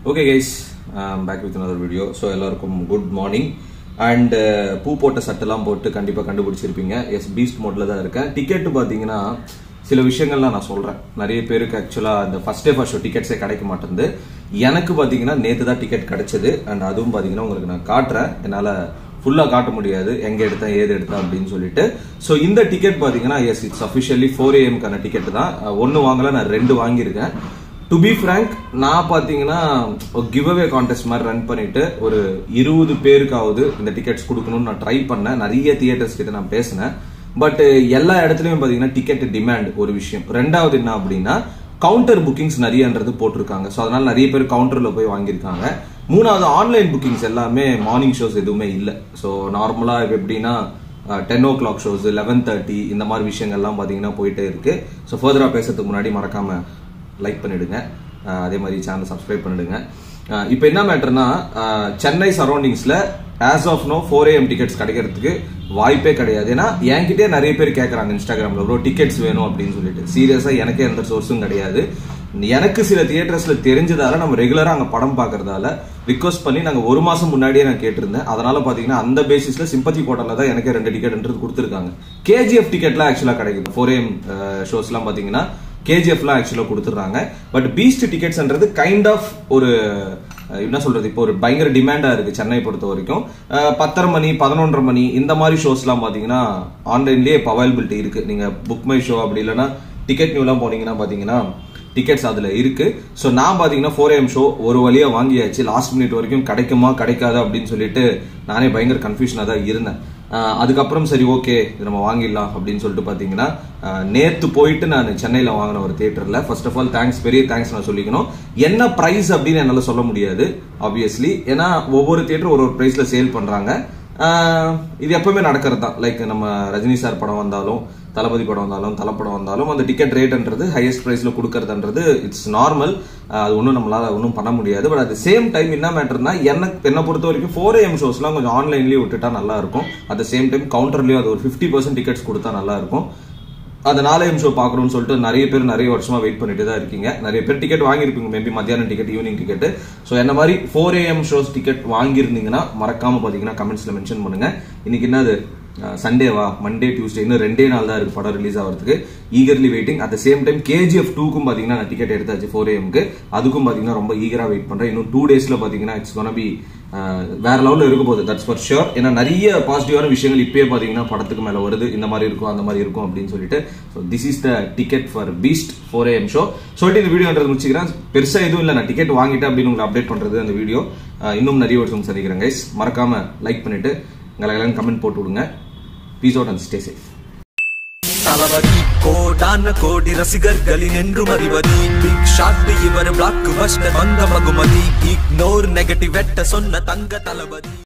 okay guys back with another video so எல்லாருக்கும் good morning and பூ போட்ட சட்டெல்லாம் போட்டு கண்டிப்பாக கண்டுபிடிச்சிருப்பீங்க எஸ் பீஸ்ட் மோட்ல தான் இருக்கேன் டிக்கெட் பார்த்தீங்கன்னா சில விஷயங்கள்லாம் நான் சொல்கிறேன் நிறைய பேருக்கு ஆக்சுவலாக அந்த ஃபர்ஸ்ட் டே ஃபர்ஸ்ட் ஷோ டிக்கெட்ஸே கிடைக்க மாட்டேங்குது எனக்கு பார்த்தீங்கன்னா நேற்று தான் டிக்கெட் கிடைச்சது அண்ட் அதுவும் பார்த்தீங்கன்னா உங்களுக்கு நான் காட்டுறேன் என்னால் ஃபுல்லாக காட்ட முடியாது எங்கே எடுத்தேன் ஏது எடுத்தேன் அப்படின்னு சொல்லிட்டு ஸோ இந்த டிக்கெட் பார்த்தீங்கன்னா எஸ் இட்ஸ் அஃபிஷியலி ஃபோர் ஏஎம்க்கான டிக்கெட் தான் ஒன்று வாங்கல நான் ரெண்டு வாங்கியிருக்கேன் டு பி ஃப்ரேங்க் நான் பார்த்தீங்கன்னா ஒரு கிவ் அவே கான்டெஸ்ட் மாதிரி ரன் பண்ணிட்டு ஒரு இருபது பேருக்காவது இந்த டிக்கெட்ஸ் கொடுக்கணும்னு நான் ட்ரை பண்ணேன் நிறைய தியேட்டர்ஸ் கிட்ட நான் பேசினேன் பட் எல்லா இடத்துலையும் பார்த்தீங்கன்னா டிக்கெட் டிமாண்ட் ஒரு விஷயம் ரெண்டாவது என்ன அப்படின்னா கவுண்டர் புக்கிங்ஸ் நிறையன்றது போட்டிருக்காங்க ஸோ அதனால நிறைய பேர் கவுண்டரில் போய் வாங்கியிருக்காங்க மூணாவது ஆன்லைன் புக்கிங்ஸ் எல்லாமே மார்னிங் ஷோஸ் எதுவுமே இல்லை ஸோ நார்மலாக இப்போ எப்படின்னா ten o'clock shows eleven thirty இந்த மாதிரி விஷயங்கள்லாம் பார்த்தீங்கன்னா போயிட்டே இருக்கு ஸோ ஃபர்தராக பேசுறதுக்கு முன்னாடி மறக்காம லைக் பண்ணிடுங்க அஹ் அதே மாதிரி சேனல் சப்ஸ்கிரைப் பண்ணிடுங்க அஹ் இப்போ என்ன மேட்டர்னா அஹ் சென்னை சரௌண்டிங்ஸ்ல as of no four AM tickets கிடைக்கிறதுக்கு வாய்ப்பே கிடையாது ஏன்னா என்கிட்டயே நிறைய பேர் கேட்குறாங்க இன்ஸ்டாகிராமில் ப்ரோ டிக்கெட்ஸ் வேணும் அப்படின்னு சொல்லிட்டு சீரியஸாக எனக்கே எந்த சோர்ஸும் கிடையாது எனக்கு சில தியேட்டர்ஸ்ல தெரிஞ்சதால நம்ம ரெகுலரா அங்க படம் பார்க்கறதால ரிக்வஸ்ட் பண்ணி நாங்க ஒரு மாசம் முன்னாடியே நான் கேட்டிருந்தேன் அதனால பாத்தீங்கன்னா அந்த பேசிஸ்ல சிம்பத்தி போட்டல தான் எனக்கு ரெண்டு டிக்கெட்ன்றது கொடுத்துருக்காங்க கேஜிஎஃப் டிக்கெட்லாம் ஆக்சுவலா கிடைக்குது ஃபோர் ஏஎம் ஷோஸ்லாம் பாத்தீங்கன்னா கேஜிஎஃப்லாம் ஆக்சுவலாக கொடுத்துட்றாங்க பட் பீஸ்ட் டிக்கெட்ஸ்ன்றது கைண்ட் ஆஃப் ஒரு அஹ், என்ன சொல்றது இப்போ ஒரு பயங்கர டிமாண்டா இருக்கு சென்னை பொறுத்த வரைக்கும் அஹ், பத்தரை மணி பதினொன்றரை மணி இந்த மாதிரி ஷோஸ்லாம் பாத்தீங்கன்னா ஆன்லைன்லயே இப்போ அவைலபிலிட்டி இருக்கு நீங்க புக் மை ஷோ அப்படி இல்லைன்னா டிக்கெட் நியூலாம் போனீங்கன்னா பாத்தீங்கன்னா டிக்கெட்ஸ் அதுல இருக்கு ஸோ நான் பாத்தீங்கன்னா ஃபோர் எம் ஷோ ஒரு வழியா வாங்கியாச்சு லாஸ்ட் மினிட் வரைக்கும் கிடைக்குமா கிடைக்காதா அப்படின்னு சொல்லிட்டு நானே பயங்கர கன்ஃபியூஷனாக தான் இருந்தேன் ஆஹ் அதுக்கப்புறம் சரி ஓகே இது நம்ம வாங்கிடலாம் அப்படின்னு சொல்லிட்டு பாத்தீங்கன்னா ஆஹ் நேத்து போயிட்டு நான் சென்னையில வாங்கின ஒரு தியேட்டர்ல ஃபர்ஸ்ட் ஆஃப் ஆல் தேங்க்ஸ் பெரிய தேங்க்ஸ் நான் சொல்லிக்கணும் என்ன பிரைஸ் அப்படின்னு என்னால சொல்ல முடியாது ஆப்வியஸ்லி ஏன்னா ஒவ்வொரு தியேட்டர் ஒரு ஒரு பிரைஸ்ல சேல் பண்றாங்க ஆஹ் இது எப்பவுமே நடக்கிறது தான் லைக் நம்ம ரஜினி சார் படம் வந்தாலும் தளபதி படம் வந்தாலும் தலப்படம் வந்தாலும் அந்த டிக்கெட் ரேட்ன்றது ஹையஸ்ட் ப்ரைஸ்ல கொடுக்கறதுன்றது இட்ஸ் நார்மல் அது ஒன்றும் நம்மளால ஒன்றும் பண்ண முடியாது பட் அட் சேம் டைம் என்ன மேட்டர்னா எனக்கு என்னை பொறுத்த வரைக்கும் ஃபோர் ஏஎம் ஷோஸ்லாம் கொஞ்சம் ஆன்லைன்லயே விட்டுட்டா நல்லா இருக்கும் அட் சேம் டைம் கவுண்டர்லயும் அது ஒரு ஃபிஃப்டி பர்சன்ட் டிக்கெட்ஸ் கொடுத்தா நல்லா இருக்கும் அந்த நாளையம் ஷோ பார்க்கணும்னு சொல்லிட்டு நிறைய பேர் நிறைய வருஷமா வெயிட் பண்ணிட்டு தான் இருக்கீங்க நிறைய பேர் டிக்கெட் வாங்கியிருப்பீங்க மேபி மத்தியானம் டிக்கெட் ஈவினிங் டிக்கெட் ஸோ என்ன மாதிரி ஃபோர் ஏஎம் ஷோஸ் டிக்கெட் வாங்கியிருந்தீங்கன்னா மறக்காம பார்த்தீங்கன்னா கமெண்ட்ஸ்ல மென்ஷன் பண்ணுங்க இன்னைக்கு என்னது சண்டேவா மண்டே டியூஸ்டே இன்னும் ரெண்டே நாள் தான் இருக்கு படம் ரிலீஸ் ஆகிறதுக்கு eagerly waiting at same time KGF டூக்கும் பார்த்தீங்கன்னா நான் டிக்கெட் எடுத்தாச்சு ஃபோர் ஏஎம்க்கு அதுக்கும் பார்த்தீங்கன்னா ரொம்ப ஈகரா வெயிட் பண்றேன் இன்னும் டூ டேஸ்ல பார்த்தீங்கன்னா இட்ஸ் கோன பி வேற லெவலில் இருக்க போகுது தட்ஸ் ஃபார் ஷியோர் ஏன்னா நிறைய பாசிட்டிவான விஷயங்கள் இப்பயே பார்த்தீங்கன்னா படத்துக்கு மேலே வருது இந்த மாதிரி இருக்கும் அந்த மாதிரி இருக்கும் அப்படின்னு சொல்லிட்டு so this is the ticket for Beast four AM show சொல்லிட்டு இந்த வீடியோன்றது முடிச்சுக்கிறேன் பெருசாக எதுவும் இல்லை நான் டிக்கெட் வாங்கிட்டேன் அப்படின்னு உங்களை அப்டேட் பண்ணுறது அந்த வீடியோ இன்னும் நிறைய வருஷம் சந்திக்கிறேன் கைஸ் மறக்காம லைக் பண்ணிட்டு எங்களை கமெண்ட் போட்டு விடுங்க peace out and stay safe Thalapathy கோடான கோடி ரசிகர்களின் என்றும் அறிவதி பிக் ஷாட் இவர் பிளாக் பஸ்டர் வந்த மகுமதி இக்னோர் நெகட்டிவ் வெட்ட சொன்ன தங்க தளபதி